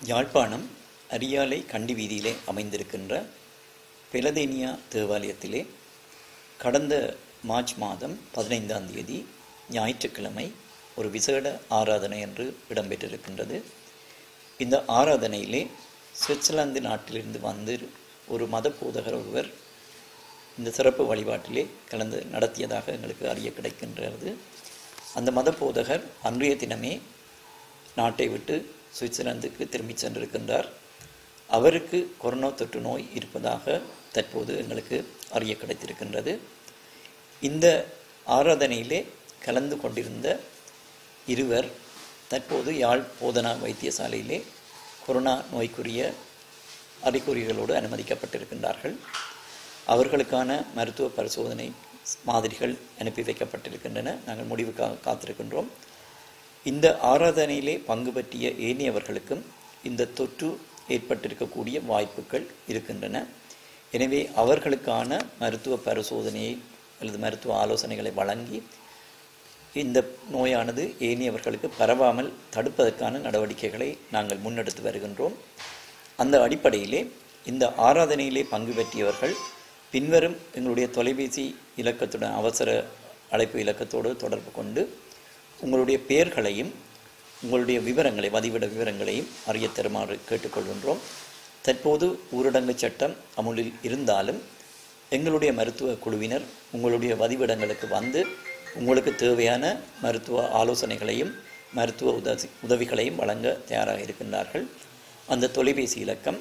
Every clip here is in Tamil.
யாழ்ப்பாணம் அரியாலை கண்டி வீதியிலே அமைந்திருக்கின்ற பெலதேனியா தேவாலயத்திலே கடந்த மார்ச் மாதம் பதினைந்தாம் தேதி ஞாயிற்றுக்கிழமை ஒரு விசேட ஆராதனை என்று இடம்பெற்றிருக்கின்றது இந்த ஆராதனையிலே சுவிட்சர்லாந்து நாட்டிலிருந்து வந்து ஒரு மத போதகர் ஒருவர் இந்த சிறப்பு வழிபாட்டிலே கலந்து நடத்தியதாக எங்களுக்கு அறிய கிடைக்கின்றது அந்த மத போதகர் அன்றைய தினமே நாட்டை விட்டு சுவிட்சர்லாந்துக்கு திரும்பி சென்றிருக்கின்றார் அவருக்கு கொரோனா தொற்று நோய் இருப்பதாக தற்போது எங்களுக்கு அறிய கிடைத்திருக்கின்றது இந்த ஆராதனையிலே கலந்து கொண்டிருந்த இருவர் தற்போது யாழ் போதனா வைத்தியசாலையிலே கொரோனா நோய்க்குரிய அறிகுறிகளோடு அனுமதிக்கப்பட்டிருக்கின்றார்கள் அவர்களுக்கான மருத்துவ பரிசோதனை மாதிரிகள் அனுப்பி வைக்கப்பட்டிருக்கின்றன நாங்கள் முடிவுக்காக காத்திருக்கின்றோம் இந்த ஆராதனையிலே பங்கு பற்றிய ஏனையவர்களுக்கும் இந்த தொற்று ஏற்பட்டிருக்கக்கூடிய வாய்ப்புகள் இருக்கின்றன எனவே அவர்களுக்கான மருத்துவ பரிசோதனையை அல்லது மருத்துவ ஆலோசனைகளை வழங்கி இந்த நோயானது ஏனையவர்களுக்கு பரவாமல் தடுப்பதற்கான நடவடிக்கைகளை நாங்கள் முன்னெடுத்து வருகின்றோம் அந்த அடிப்படையிலே இந்த ஆராதனையிலே பங்கு பெற்றியவர்கள் பின்வரும் எங்களுடைய தொலைபேசி இலக்கத்துடன் அவசர அழைப்பு இலக்கத்தோடு தொடர்பு கொண்டு உங்களுடைய பெயர்களையும் உங்களுடைய விவரங்களை வதிவிட விவரங்களையும் அறிய தருமாறு கேட்டுக்கொள்கின்றோம் தற்போது ஊரடங்கு சட்டம் அமுலில் இருந்தாலும் எங்களுடைய மருத்துவ குழுவினர் உங்களுடைய வதிவிடங்களுக்கு வந்து உங்களுக்கு தேவையான மருத்துவ ஆலோசனைகளையும் மருத்துவ உதவி உதவிகளையும் வழங்க தயாராக இருக்கின்றார்கள் அந்த தொலைபேசி இலக்கம்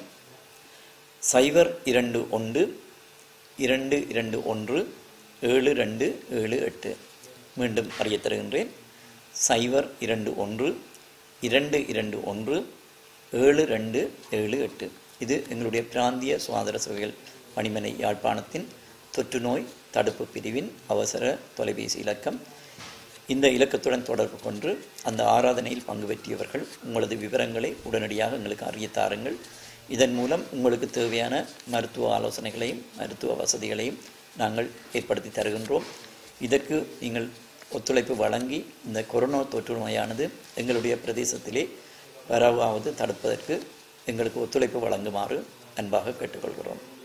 சைபர் இரண்டு ஒன்று இரண்டு இரண்டு ஒன்று ஏழு ரெண்டு ஏழு எட்டு மீண்டும் அறிய தருகின்றேன் சைபர் இரண்டு ஒன்று இரண்டு இரண்டு ஒன்று ஏழு ரெண்டு ஏழு எட்டு இது எங்களுடைய பிராந்திய சுகாதார சேவைகள் பணிமனை யாழ்ப்பாணத்தின் தொற்றுநோய் தடுப்பு பிரிவின் அவசர தொலைபேசி இலக்கம் இந்த இலக்கத்துடன் தொடர்பு கொண்டு அந்த ஆராதனையில் பங்கு பெற்றியவர்கள் உங்களது விவரங்களை உடனடியாக எங்களுக்கு அறிய தாருங்கள் இதன் மூலம் உங்களுக்கு தேவையான மருத்துவ ஆலோசனைகளையும் மருத்துவ வசதிகளையும் நாங்கள் ஏற்படுத்தி தருகின்றோம் இதற்கு நீங்கள் ஒத்துழைப்பு வழங்கி இந்த கொரோனா தொற்று நோயானது எங்களுடைய பிரதேசத்திலே பரவாவது தடுப்பதற்கு எங்களுக்கு ஒத்துழைப்பு வழங்குமாறு அன்பாக கேட்டுக்கொள்கிறோம்